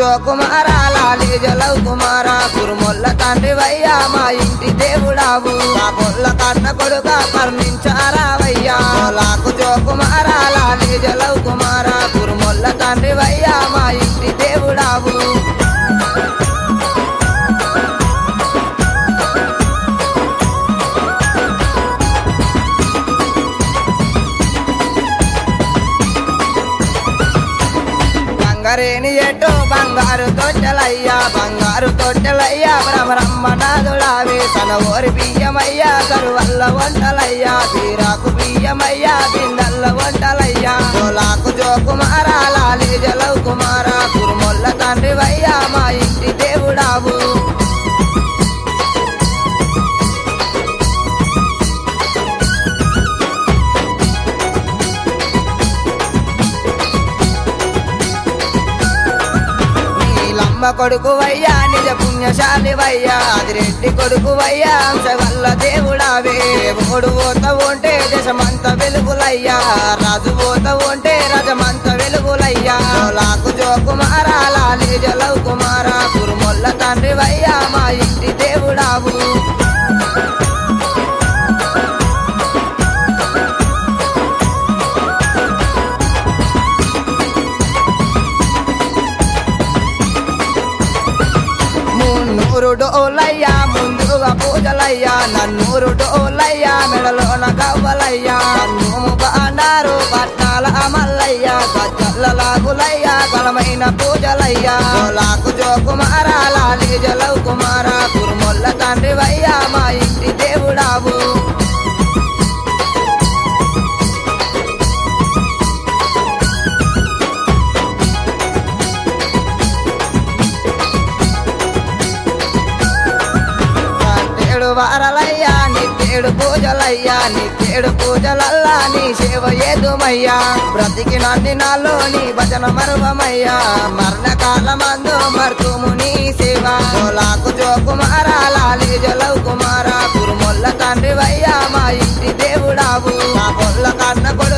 జోకుమారా లాలి జలవ్ కుమారా కురుమొల్ల తండ్రి వయ్యా మా ఇంటి దేవుడావు నా పొల్ల కన్న కొడుక కర్ణించారావయ్యా లాకు జోకుమారా లాలి జలవ్ కుమారా కురుమొల్ల తండ్రి వయ్యా మా ఇంటి దేవుడావు గంగరేని ఎటు బంగారు తొట్టెలయ్యా బంగారు తొట్టెలయ్యా బ్రహ్మనాథుడావి తన ఓరి బియ్యమయ్యా కరువల్ల వంటలయ్యా బీరాకు బియ్యమయ్యా బిందల్ల వంటలయ్యా జోలాకు జోకుమారా లాలి జలవ్ కుమారా కురుమొల్ల తండ్రి వయ్యా మా ఇంటి దేవుడావు నీలమ్మ కొడుకు వయ్యా నిజ పుణ్యశాలి వయ్యా అదిరెడ్డి కొడుకు వయ్యా అంశవల్ల దేవుడావే ఓడు పోత ఉంటే దశమంత వెలుగులయ్యా రాజు పోత ఉంటే రజమంత వెలుగులయ్యా లాకు జోకుమారా లాలి జలవ్ కుమారా కురుమొల్ల తండ్రి వయ్యా మా ఇంటి దేవుడావు మున్నూరు డోలయ్యా ముందుగా పూజలయ్యా నన్నూరు డోలయ్యా మెడలోన గవ్వలయ్యా నన్ను బాండారు పట్నాల అమల్లయ్యా గజ్జల్ల లాగులయ్యా బలమైన పూజలయ్యా లాకు జోకుమారా లాలి జలవ్ కుమారా కురుమొల్ల తండ్రి వయ్యా మా ఇంటి దేవుడావు ఏడు వారలయ్యా నిత్యేడు పూజలయ్యా నిత్యేడు పూజలల్లా నీ సేవ ఏదుమయ్యా బ్రతికి నన్ని నాలో నీ భజన మరువమయ్యా మరణకాలమందు మర్తుము నీ సేవ జోలాకు జోకుమారా లాలి జలవ్ కుమారా కురుమొల్ల తండ్రి వయ్యా మా ఇంటి దేవుడావు నా పొల్ల కన్న కొడుకు